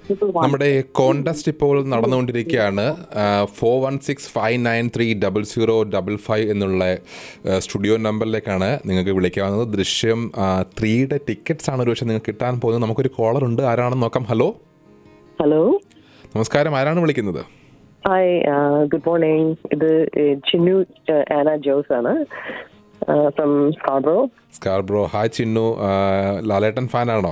നമ്മുടെ കോണ്ടസ്റ്റ് ഇപ്പോൾ നടന്നുകൊണ്ടിരിക്കുകയാണ് four one six five nine three double zero double five എന്നുള്ള ആ, സ്റ്റുഡിയോ നമ്പറിലേക്കാണ് നിങ്ങൾക്ക് വിളിക്കാവുന്നത് ദൃശ്യം ത്രീയുടെ ടിക്കറ്റ്സ് ആണ് ഒരു പക്ഷേ നിങ്ങൾക്ക് കിട്ടാൻ പോകുന്നത് നമുക്കൊരു കോളർ ഉണ്ട് ആരാണെന്ന് നോക്കാം ഹലോ ഹലോ നമസ്കാരം ആരാണ് വിളിക്കുന്നത് ഹായ് ഗുഡ് മോർണിംഗ് ഇത് ഏഹ്, ചിന്നു ഏഹ്, ആന ജോസ് ആണ് from Scarborough Scarborough hi Chinnu ആ, ലാലേട്ടൻ ഫാനാണോ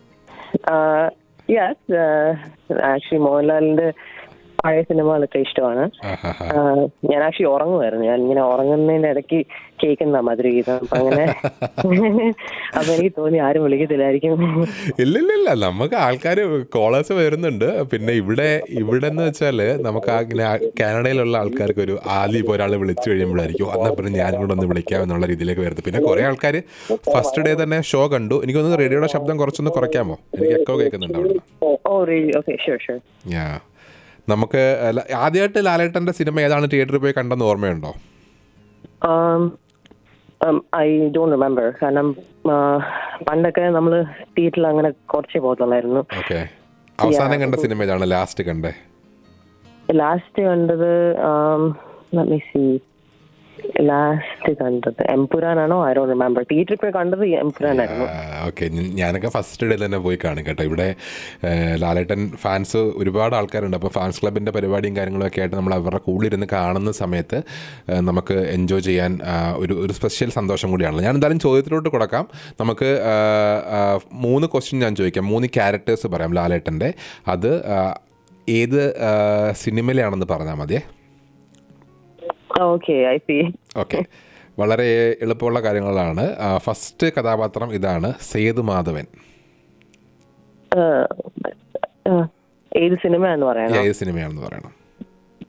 യെസ് ആക്ച്വലി മോഹൻലാലിന്റെ പഴയ സിനിമകളൊക്കെ ഇഷ്ടമാണ് ആഹാഹാ. ആഹ്, ഞാൻ ആക്ച്വലി ഉറങ്ങുമായിരുന്നു ഞാൻ ഇങ്ങനെ ഉറങ്ങുന്നതിന്റെ ഇടയ്ക്ക് കേൾക്കുന്ന മധുരഗീതം അപ്പൊ അങ്ങനെ അപ്പൊ എനിക്ക് തോന്നി ആരും വിളിക്കത്തില്ലായിരിക്കും ഇല്ല ഇല്ല ഇല്ല നമുക്ക് ആൾക്കാർ കോളേഴ്സ് വരുന്നുണ്ട് പിന്നെ ഇവിടെ ഇവിടെ എന്ന് വെച്ചാൽ നമുക്ക് ആ ഇങ്ങനെ ആ കാനഡയിലുള്ള ആൾക്കാർക്ക് ഒരു ആദ്യം ഇപ്പോൾ ഒരാൾ വിളിച്ചു കഴിയുമ്പോഴായിരിക്കും എന്നാൽ പിന്നെ ഞാനും കൂടെ ഒന്ന് വിളിക്കാം എന്നുള്ള രീതിയിലേക്ക് വരുന്നത് പിന്നെ കുറേ ആൾക്കാർ ഫസ്റ്റ് ഡേ തന്നെ ഷോ കണ്ടു എനിക്കൊന്ന് റേഡിയോയുടെ ശബ്ദം കുറച്ചൊന്ന് കുറയ്ക്കാമോ എനിക്ക് എക്കോ കേൾക്കുന്നുണ്ട് അവിടെ oh okay sure sure ya നമുക്ക് ല- ആദ്യമായിട്ട് ലാലേട്ടൻ്റെ സിനിമ ഏതാണ് തിയേറ്ററിൽ പോയി കണ്ടെന്ന് ഓർമ്മയുണ്ടോ ഐ ഡോണ്ട് റിമെമ്പർ കാരണം ആ, പണ്ടൊക്കെ നമ്മൾ തിയേറ്ററിൽ അങ്ങനെ കുറച്ചേ പോകത്തുള്ളായിരുന്നു ഓക്കെ അവസാനം കണ്ട സിനിമ ഏതാണ് ലാസ്റ്റ് കണ്ടേ ലാസ്റ്റ് കണ്ടത് സി ലാസ്റ്റ് കണ്ടത് എംപുരാനാണോ ഐ ഡോണ്ട് റിമെമ്പർ തിയേറ്ററിൽ പോയി കണ്ടത് എംപുരാനായിരുന്നു ഓക്കെ ഞാനൊക്കെ ഫസ്റ്റ് ഡേ തന്നെ പോയി കാണും കേട്ടോ ഇവിടെ ആ, ലാലേട്ടൻ ഫാൻസ് ഒരുപാട് ആൾക്കാരുണ്ട് അപ്പോൾ ഫാൻസ് ക്ലബിൻ്റെ പരിപാടിയും കാര്യങ്ങളൊക്കെ ആയിട്ട് നമ്മൾ അവരുടെ കൂടിയിരുന്ന് കാണുന്ന സമയത്ത് ആ, നമുക്ക് എൻജോയ് ചെയ്യാൻ ആ, ഒരു ഒരു സ്പെഷ്യൽ സന്തോഷം കൂടിയാണ് ഞാൻ എന്തായാലും ചോദ്യത്തിലോട്ട് കൊടുക്കാം നമുക്ക് ആ, ആ, മൂന്ന് ക്വസ്റ്റ്യൻ ഞാൻ ചോദിക്കാം മൂന്ന് ക്യാരക്ടേഴ്സ് പറയാം ലാലേട്ടൻ്റെ അത് ആ, ഏത് ആ, സിനിമയിലാണെന്ന് പറഞ്ഞാൽ മതിയേ ഓക്കെ ഐ സി ഓക്കെ വളരെ എളുപ്പമുള്ള കാര്യങ്ങളാണ് ആ, ഫസ്റ്റ് കഥാപാത്രം ഇതാണ് സേതു മാധവൻ ഏത് സിനിമയാണെന്ന് പറയണം ഏത് സിനിമയാണെന്ന് പറയണം